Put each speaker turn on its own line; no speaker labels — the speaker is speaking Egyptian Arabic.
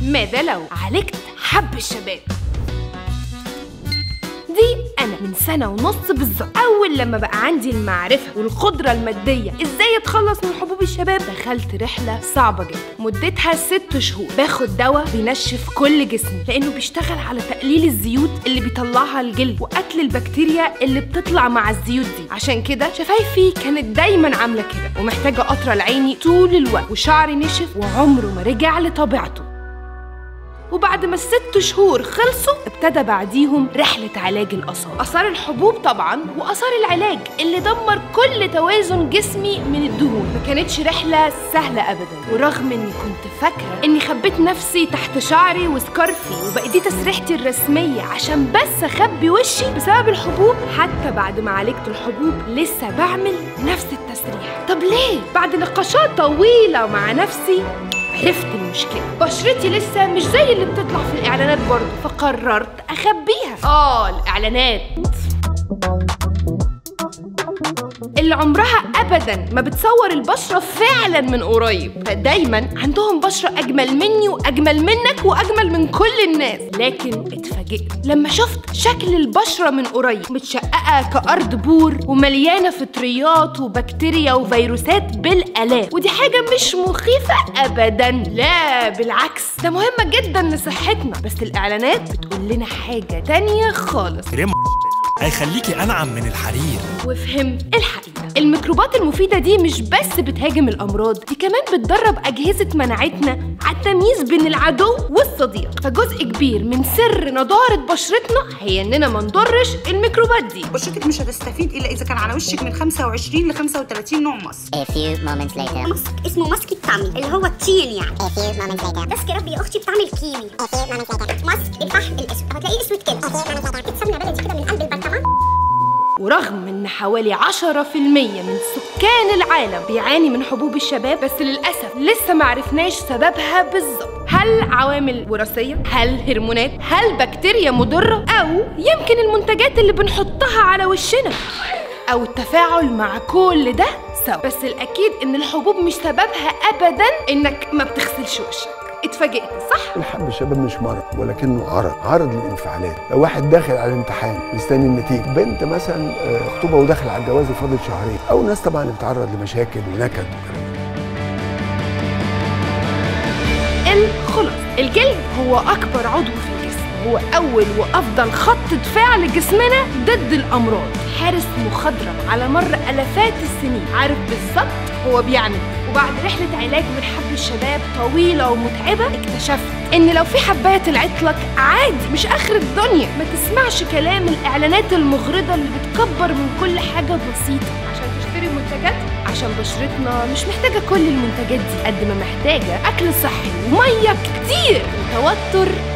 ماذا لو عالجت حب الشباب دي انا من سنه ونص بالظبط اول لما بقى عندي المعرفه والقدره الماديه ازاي اتخلص من حبوب الشباب دخلت رحله صعبه جدا مدتها ست شهور باخد دواء بينشف كل جسمي لانه بيشتغل على تقليل الزيوت اللي بيطلعها الجلد وقتل البكتيريا اللي بتطلع مع الزيوت دي عشان كده شفايفي كانت دايما عامله كده ومحتاجه قطره لعيني طول الوقت وشعري نشف وعمره ما رجع لطبيعته وبعد ما الست شهور خلصوا ابتدى بعديهم رحلة علاج الآثار آثار الحبوب طبعا وآثار العلاج اللي دمر كل توازن جسمي من الدهون ما كانتش رحلة سهلة أبدا ورغم إني كنت فاكرة إني خبيت نفسي تحت شعري وسكارفي وبقت دي تسريحتي الرسمية عشان بس أخبي وشي بسبب الحبوب حتى بعد ما عالجت الحبوب لسه بعمل نفس التسريح طب ليه؟ بعد نقاشات طويلة مع نفسي عرفت المشكلة بشرتي لسه مش زي اللي بتطلع في الإعلانات برضه فقررت أخبيها آه الإعلانات اللي عمرها ابدا ما بتصور البشره فعلا من قريب فدايما عندهم بشره اجمل مني واجمل منك واجمل من كل الناس لكن اتفاجئت لما شفت شكل البشره من قريب متشققه كارض بور ومليانه فطريات وبكتيريا وفيروسات بالالاف ودي حاجه مش مخيفه ابدا لا بالعكس ده مهمه جدا لصحتنا بس الاعلانات بتقول لنا حاجه تانية خالص
كريم هيخليكي انعم من الحرير
وفهمت الحقيقة الميكروبات المفيدة دي مش بس بتهاجم الأمراض دي كمان بتدرب أجهزة مناعتنا على التمييز بين العدو والصديق فجزء كبير من سر نضارة بشرتنا هي إننا ما نضرش الميكروبات دي
بشرتك مش هتستفيد الا اذا كان على وشك من 25 ل 35 نوع ماسك
A few moments later.
ماسك اسمه ماسك التامي اللي هو الطين يعني
A few moments later.
ده سكراب يا اختي بتعمل كيمي
A few moments later.
ماسك الفحم الاسود هتلاقيه اسود كده السمنه بلدي كده من قلب البرطمان
ورغم ان حوالي 10% من سكان العالم بيعاني من حبوب الشباب بس للاسف لسه معرفناش سببها بالظبط هل عوامل وراثيه هل هرمونات هل بكتيريا مضره او يمكن المنتجات اللي بنحطها على وشنا او التفاعل مع كل ده سوا بس الاكيد ان الحبوب مش سببها ابدا انك ما بتغسلش وشك اتفاجئت صح
الحب الشباب مش مرض ولكنه عرض عرض للانفعالات لو واحد داخل على الامتحان مستني النتيجه بنت مثلا آه، خطوبه وداخل على الجواز وفاضل شهرين او ناس طبعا بتتعرض لمشاكل ونكد وكلام
الخلص الجلد هو أكبر عضو في الجسم هو أول وأفضل خط دفاع لجسمنا ضد الأمراض حارس مخضرم على مر آلافات السنين عارف بالظبط هو بيعمل إيه. وبعد رحلة علاج من حب الشباب طويلة ومتعبة اكتشفت إن لو في حباية طلعت لك عادي مش آخر الدنيا ما تسمعش كلام الإعلانات المغرضة اللي بتكبر من كل حاجة بسيطة عشان تشتري منتجات عشان بشرتنا مش محتاجة كل المنتجات دي قد ما محتاجة أكل صحي ومية كتير وتوتر